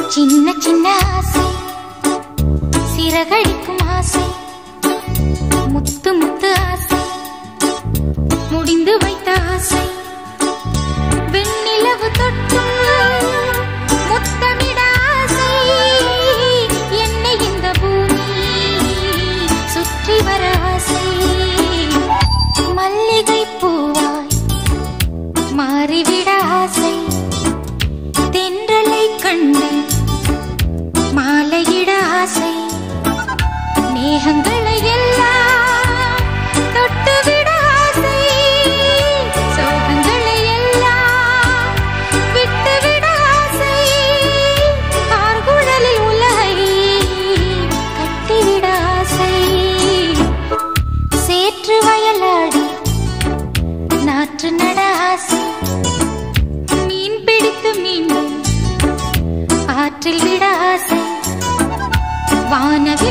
சின்ன சின்ன ஆசை சிறகடிக்கும் ஆசை முத்து முத்து ஆசை முடிந்து வைத்த ஆசை வெண்ணிலவு தொட்டும் முத்தமிட ஆசை என்னை இந்த பூமி சுற்றி வர ஆசை மல்லிகை பூவாய் மாறிவிட ஆசை தென்றலை கண்டு மாலையிட ஆசை மேகங்களை எல்லாம் தொட்டுவிட ஆசை சோகங்களை எல்லாம் விட்டுவிட ஆசை ஆர்குழலில் உலகை கட்டிவிட ஆசை சேற்று வயலாடி நாற்று நட ஆசை மீன் பிடித்து மீண்டும் ஆற்றில் விட ஆசை வானவில்